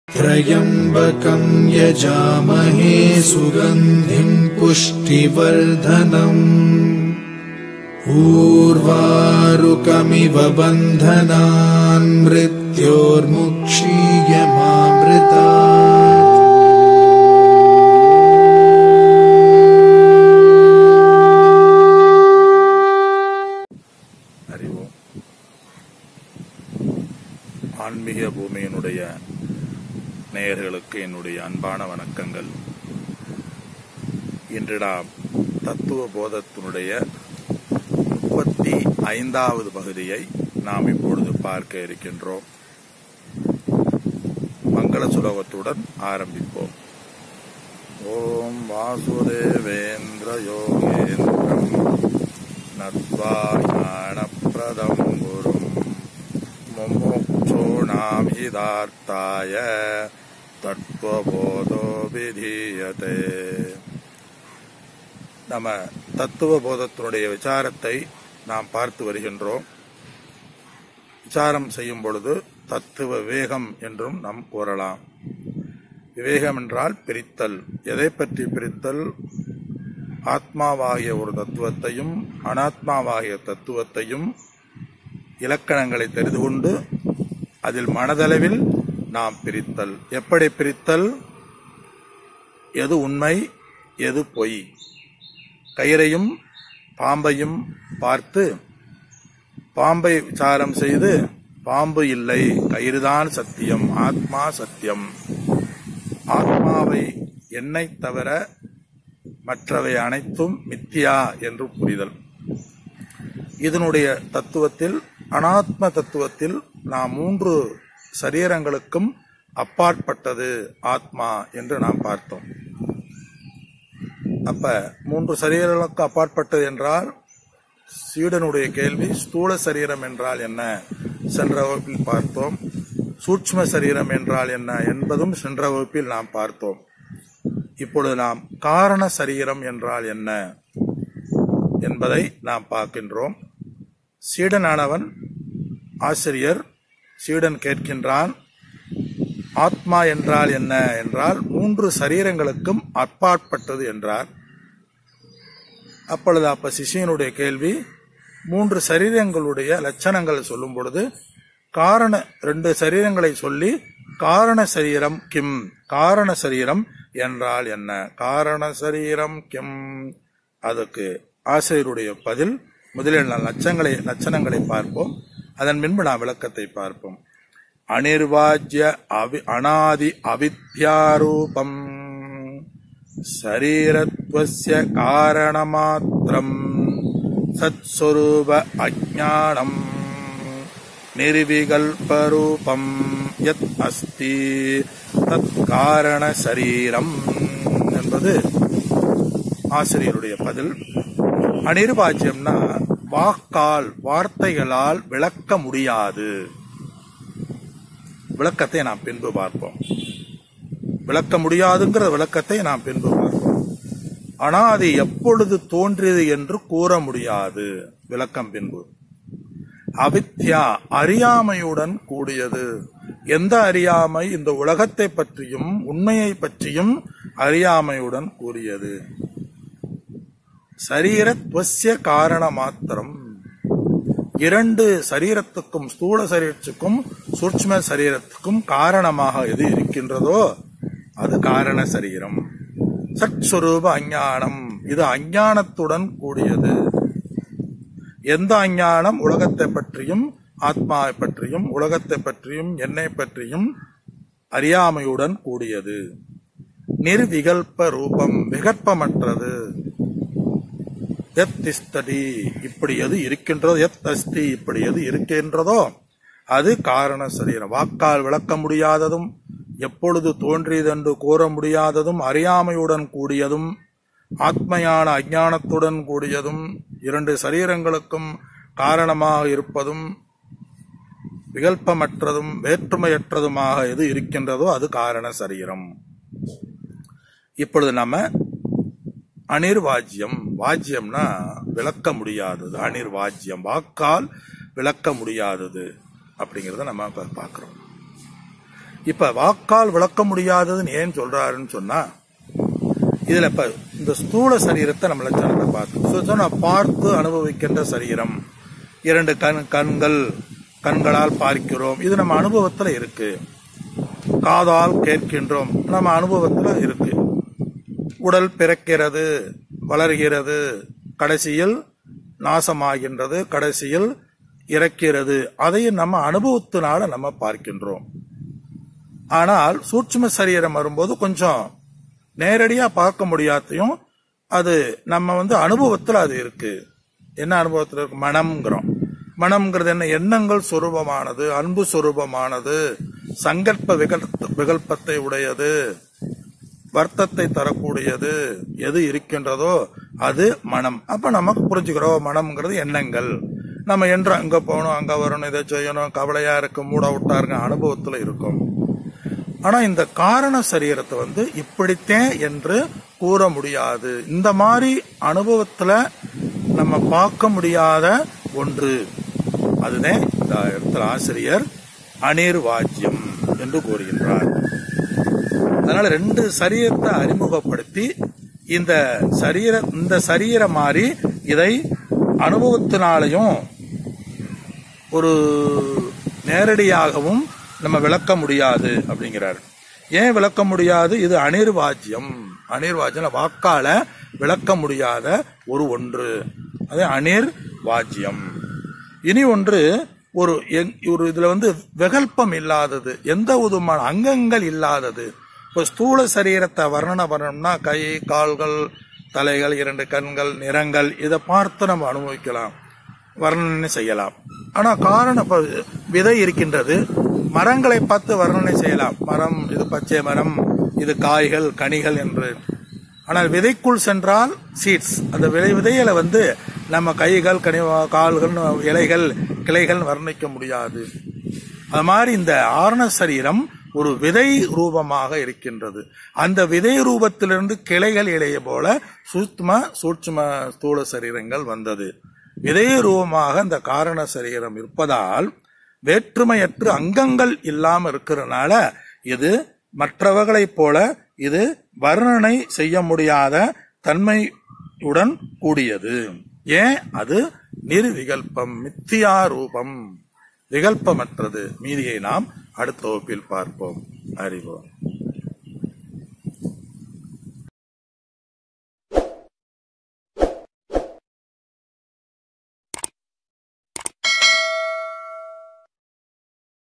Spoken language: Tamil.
त्र्यम्बकम् यजामहे सुगन्धिम् पुष्टिवर्धनम् ऊर्वारुकमिव बन्धनान् मृत्योर्मुक्षीयमामृता அறிவோம் ஆன்மீக பூமியினுடைய நேயர்களுக்கு என்னுடைய அன்பான வணக்கங்கள் இன்று நாம் தத்துவ போதத்தினுடைய முப்பத்தி ஐந்தாவது பகுதியை நாம் இப்பொழுது பார்க்க இருக்கின்றோம் மங்கள சுலோகத்துடன் ஆரம்பிப்போம் ஓம் வாசுதேவேந்திர யோகேந்திரம் நத்வா ஞானப்பிரதம் குரும் முமுட்சூணாம் ஹிதார்த்தாய தத்துவபோதோ விதீயதே நம்ம தத்துவ போதத்தினுடைய விசாரத்தை நாம் பார்த்து வருகின்றோம் விசாரம் செய்யும் பொழுது தத்துவ விவேகம் என்றும் நாம் கூறலாம் விவேகம் என்றால் பிரித்தல் எதை பற்றி பிரித்தல் ஆத்மாவாகிய ஒரு தத்துவத்தையும் அனாத்மாவாகிய தத்துவத்தையும் இலக்கணங்களை தெரிந்து கொண்டு அதில் மனதளவில் நாம் பிரித்தல் எப்படி பிரித்தல் எது உண்மை எது பொய் கயிறையும் பாம்பையும் பார்த்து பாம்பை விசாரம் செய்து பாம்பு இல்லை கயிறுதான் சத்தியம் ஆத்மா சத்தியம் ஆத்மாவை என்னை தவிர மற்றவை அனைத்தும் மித்தியா என்று புரிதல் இதனுடைய தத்துவத்தில் அனாத்ம தத்துவத்தில் நாம் மூன்று சரீரங்களுக்கும் அப்பாற்பட்டது ஆத்மா என்று நாம் பார்த்தோம் அப்ப மூன்று சரீரங்களுக்கு அப்பாற்பட்டது என்றால் சீடனுடைய கேள்வி ஸ்தூல சரீரம் என்றால் என்ன சென்ற வகுப்பில் பார்த்தோம் சூட்ச்ம சரீரம் என்றால் என்ன என்பதும் சென்ற வகுப்பில் நாம் பார்த்தோம் இப்பொழுது நாம் காரண சரீரம் என்றால் என்ன என்பதை நாம் பார்க்கின்றோம் சீடனானவன் ஆசிரியர் சீடன் கேட்கின்றான் ஆத்மா என்றால் என்ன என்றால் மூன்று சரீரங்களுக்கும் அப்பாற்பட்டது என்றார் அப்பொழுது அப்ப சிஷியனுடைய கேள்வி மூன்று சரீரங்களுடைய லட்சணங்கள் சொல்லும் பொழுது காரண ரெண்டு சரீரங்களை சொல்லி காரண சரீரம் கிம் காரண சரீரம் என்றால் என்ன காரண சரீரம் கிம் அதுக்கு ஆசிரியருடைய பதில் முதலில் நான் லட்சங்களை லட்சணங்களை பார்ப்போம் அதன் பின்பு நான் விளக்கத்தை பார்ப்போம் அனிர்வாஜ்ய அவி அனாதி அவித்யாரூபம் சரீரத்வஸ்ய காரணமாத்திரம் சத்ஸ்வரூப அஜானம் நிர்விகல்பரூபம் யத் அஸ்தி தத் காரண சரீரம் என்பது ஆசிரியருடைய பதில் அனிர்வாஜ்யம்னா வாக்கால் வார்த்தைகளால் விளக்க முடியாது விளக்கத்தை நாம் பின்பு பார்ப்போம் விளக்க முடியாதுங்கிற விளக்கத்தை நாம் பின்பு பார்ப்போம் ஆனா அது எப்பொழுது தோன்றியது என்று கூற முடியாது விளக்கம் பின்பு அவித்யா அறியாமையுடன் கூடியது எந்த அறியாமை இந்த உலகத்தை பற்றியும் உண்மையை பற்றியும் அறியாமையுடன் கூறியது சரீரத்வசிய காரண மாத்திரம் இரண்டு சரீரத்துக்கும் ஸ்தூல சரீரத்துக்கும் சூட்ச்ம சரீரத்துக்கும் காரணமாக எது இருக்கின்றதோ அது காரண சரீரம் சற்ஸ்வரூப அஞ்ஞானம் இது அஞ்ஞானத்துடன் கூடியது எந்த அஞ்ஞானம் உலகத்தை பற்றியும் ஆத்மாவை பற்றியும் உலகத்தை பற்றியும் என்னை பற்றியும் அறியாமையுடன் கூடியது நிர்விகல்ப ரூபம் விகற்பமற்றது எத் திஸ்தடி இப்படி எது இருக்கின்றதோ எத் அஸ்தி இப்படி எது இருக்கின்றதோ அது காரண சரீரம் வாக்கால் விளக்க முடியாததும் எப்பொழுது தோன்றியதென்று கூற முடியாததும் அறியாமையுடன் கூடியதும் ஆத்மையான அஞ்ஞானத்துடன் கூடியதும் இரண்டு சரீரங்களுக்கும் காரணமாக இருப்பதும் விகல்பமற்றதும் வேற்றுமையற்றதுமாக எது இருக்கின்றதோ அது காரண சரீரம் இப்பொழுது நம்ம அனிர்வாஜ்யம் வாஜ்யம்னா விளக்க முடியாதது அனிர்வாஜ்யம் வாக்கால் விளக்க முடியாதது அப்படிங்கிறத நம்ம இப்ப பார்க்கிறோம் இப்ப வாக்கால் விளக்க முடியாததுன்னு ஏன் சொல்றாருன்னு சொன்னா இதுல இப்ப இந்த ஸ்தூல சரீரத்தை நம்ம லட்சணத்தை பார்த்து சொன்னா பார்த்து அனுபவிக்கின்ற சரீரம் இரண்டு கண் கண்கள் கண்களால் பார்க்கிறோம் இது நம்ம அனுபவத்துல இருக்கு காதால் கேட்கின்றோம் நம்ம அனுபவத்துல இருக்கு உடல் பிறக்கிறது வளர்கிறது கடைசியில் நாசமாகின்றது கடைசியில் இறக்கிறது அதையும் நம்ம அனுபவத்தினால நம்ம பார்க்கின்றோம் ஆனால் சூட்சும சரீரம் வரும்போது கொஞ்சம் நேரடியா பார்க்க முடியாதையும் அது நம்ம வந்து அனுபவத்துல அது இருக்கு என்ன அனுபவத்துல இருக்கு மனம்ங்கிறோம் மனம்ங்கிறது என்ன எண்ணங்கள் சொரூபமானது அன்பு சொரூபமானது சங்கல்ப விகல் விகல்பத்தை உடையது வர்த்தத்தை தரக்கூடியது எது இருக்கின்றதோ அது மனம் அப்ப நமக்கு புரிஞ்சுக்கிறோம் மனம்ங்கிறது எண்ணங்கள் நம்ம என்று அங்க போகணும் அங்க வரணும் இதை செய்யணும் கவலையா இருக்கு மூட விட்டா இருக்க அனுபவத்துல இருக்கும் ஆனா இந்த காரண சரீரத்தை வந்து இப்படித்தேன் என்று கூற முடியாது இந்த மாதிரி அனுபவத்துல நம்ம பார்க்க முடியாத ஒன்று அதுதான் இந்த இடத்துல ஆசிரியர் அனிர்வாஜ்யம் என்று கூறுகின்றார் அதனால ரெண்டு சரீரத்தை அறிமுகப்படுத்தி இந்த சரீர இந்த சரீரம் மாறி இதை அனுபவத்தினாலையும் ஒரு நேரடியாகவும் நம்ம விளக்க முடியாது அப்படிங்கிறார் ஏன் விளக்க முடியாது இது அனிர்வாஜ்யம் அனிர்வாஜ்யம் வாக்கால விளக்க முடியாத ஒரு ஒன்று அது அனிர் வாஜ்யம் இனி ஒன்று ஒரு எங்- ஒரு இதுல வந்து விகல்பம் இல்லாதது எந்த விதமான அங்கங்கள் இல்லாதது இப்போ ஸ்தூல சரீரத்தை வர்ணனை பண்ணணும்னா கை கால்கள் தலைகள் இரண்டு கண்கள் நிறங்கள் இதை பார்த்து நம்ம அனுபவிக்கலாம் வர்ணனை செய்யலாம் ஆனா காரணம் இப்ப விதை இருக்கின்றது மரங்களை பார்த்து வர்ணனை செய்யலாம் மரம் இது பச்சை மரம் இது காய்கள் கனிகள் என்று ஆனால் விதைக்குள் சென்றால் சீட்ஸ் அந்த விதை விதையில வந்து நம்ம கைகள் கனி கால்கள் இலைகள் கிளைகள் வர்ணிக்க முடியாது அது மாதிரி இந்த ஆரண சரீரம் ஒரு விதை ரூபமாக இருக்கின்றது அந்த விதை ரூபத்திலிருந்து கிளைகள் இலைய போல சூட்சும சூட்சும ஸ்தூல சரீரங்கள் வந்தது விதை ரூபமாக இந்த காரண சரீரம் இருப்பதால் வேற்றுமையற்று அங்கங்கள் இல்லாம இருக்கிறனால இது மற்றவர்களைப் போல இது வர்ணனை செய்ய முடியாத தன்மையுடன் கூடியது ஏன் அது நிர்விகல்பம் மித்தியா ரூபம் விகல்பமற்றது மீதியை நாம் அடுத்த வகுப்பில் பார்ப்போம் அறிவோம்